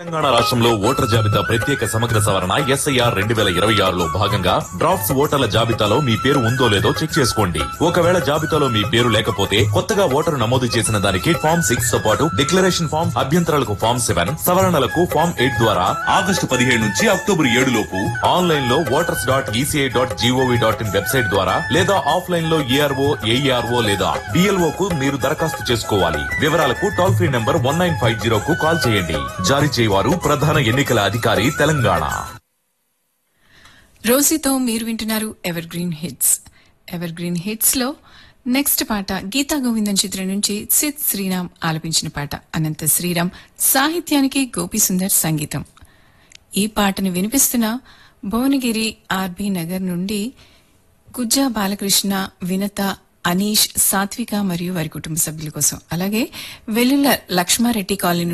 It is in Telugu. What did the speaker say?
తెలంగాణ రాష్ట్రంలో ఓటర్ జాబితా ప్రత్యేక సమగ్ర సవరణ ఎస్ఐఆర్ రెండు వేల ఇరవై ఆరులో భాగంగా డ్రాఫ్ట్స్ ఓటర్ల జాబితాలో మీ పేరు ఉందో లేదో చెక్ చేసుకోండి ఒకవేళ జాబితాలో మీ పేరు లేకపోతే కొత్తగా ఓటరు నమోదు చేసిన దానికి ఫామ్ సిక్స్ తో పాటు డిక్లరేషన్ ఫామ్ అభ్యంతరాలకు ఫామ్ సెవెన్ సవరణలకు ఫామ్ ఎయిట్ ద్వారా ఆగస్టు పదిహేడు నుంచి అక్టోబర్ ఏడు లోపు ఆన్లైన్ లో voters dot ECI dot GOV dot in website ద్వారా లేదా ఆఫ్లైన్ లో ఏఆర్ఓ ఏఈఆర్ఓ లేదా బిఎల్ఓ కు మీరు దరఖాస్తు చేసుకోవాలి వివరాలకు toll free number one nine five zero కు కాల్ చేయండి జారీ చేయవారు ప్రధాన ఎన్నికల అధికారి తెలంగాణ రోజీతో మీరు వింటున్నారు evergreen hits evergreen hits లో నెక్స్ట్ పాట గీతా గోవిందం చిత్రం నుంచి సిద్ శ్రీరామ్ ఆలపించిన పాట అనంత శ్రీరామ్ సాహిత్యానికి గోపి సుందర్ సంగీతం ఈ పాటను వినిపిస్తున్న భువనగిరి ఆర్బీ నగర్ నుండి గుజ్జా బాలకృష్ణ వినత అనీష్ సాత్విక మరియు వారి కుటుంబ సభ్యుల కోసం అలాగే వెల్లుల లక్ష్మారెడ్డి కాలనీ